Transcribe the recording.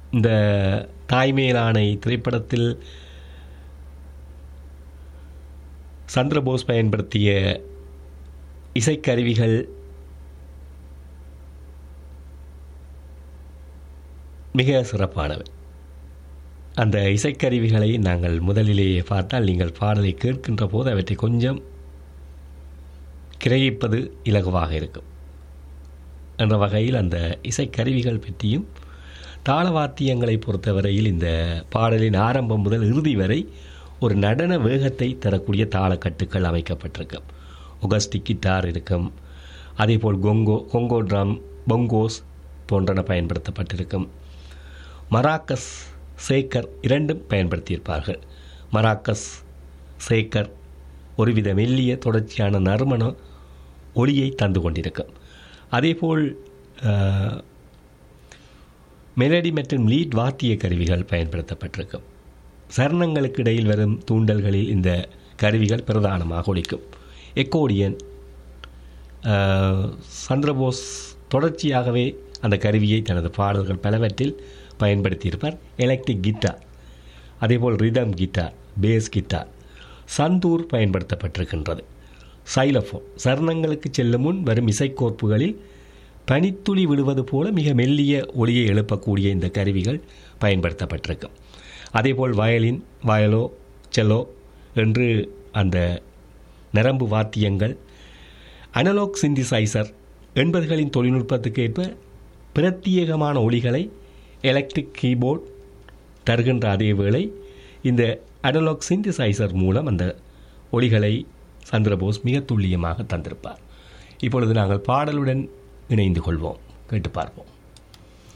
இந்த தாய்மேலானை திரைப்படத்தில் சந்திரபோஸ் பயன்படுத்திய இசைக்கருவிகள் மிக சிறப்பானவை அந்த இசைக்கருவிகளை நாங்கள் முதலிலேயே பார்த்தால் நீங்கள் பாடலை கேட்கின்ற போது அவற்றை கொஞ்சம் கிரகிப்பது இலகுவாக இருக்கும் என்ற வகையில் அந்த இசைக்கருவிகள் பற்றியும் தாளவாத்தியங்களை பொறுத்தவரையில் இந்த பாடலின் ஆரம்பம் முதல் இறுதி வரை ஒரு நடன வேகத்தை தரக்கூடிய தாளக்கட்டுக்கள் அமைக்கப்பட்டிருக்கும் ஒகஸ்டிக் கிட்டார் இருக்கும் அதேபோல் கொங்கோ கொங்கோ ட்ரம் பொங்கோஸ் போன்றன பயன்படுத்தப்பட்டிருக்கும் மராக்கஸ் சேக்கர் இரண்டும் பயன்படுத்தியிருப்பார்கள் மராக்கஸ் சேக்கர் ஒருவித மெல்லிய தொடர்ச்சியான நறுமண ஒளியை தந்து கொண்டிருக்கும் அதேபோல் அஹ், மெலடி மற்றும் லீட் வாத்திய கருவிகள் பயன்படுத்தப்பட்டிருக்கும் சரணங்களுக்கு இடையில் வரும் தூண்டல்களில் இந்த கருவிகள் பிரதானமாக ஒலிக்கும் எக்கோடியன் அஹ், சந்திரபோஸ் தொடர்ச்சியாகவே அந்த கருவியை தனது பாடல்கள் பலவற்றில் பயன்படுத்தியிருப்பார் எலக்ட்ரிக் கிட்டார் அதேபோல் rhythm guitar bass guitar santoor பயன்படுத்தப்பட்டிருக்கின்றது சைலஃபோன் சரணங்களுக்கு செல்லும் முன் வரும் இசைக்கோர்ப்புகளில் பனித்துளி விழுவது போல மிக மெல்லிய ஒளியை எழுப்பக்கூடிய இந்த கருவிகள் பயன்படுத்தப்பட்டிருக்கும் அதேபோல் வயலின் வயலோ செல்லோ என்று அந்த நரம்பு வாத்தியங்கள் அனலாக் சிந்திசைசர் எண்பதுகளின் தொழில்நுட்பத்துக்கு ஏற்ப பிரத்யேகமான ஒளிகளை எலக்ட்ரிக் கீபோர்ட் தருகின்ற அதே வேளை இந்த அனலாக் சிந்திசைசர் மூலம் அந்த ஒளிகளை சந்திரபோஸ் மிக துல்லியமாக தந்திருப்பார் இப்பொழுது நாங்கள் பாடலுடன் இணைந்து கொள்வோம் கேட்டு பார்ப்போம்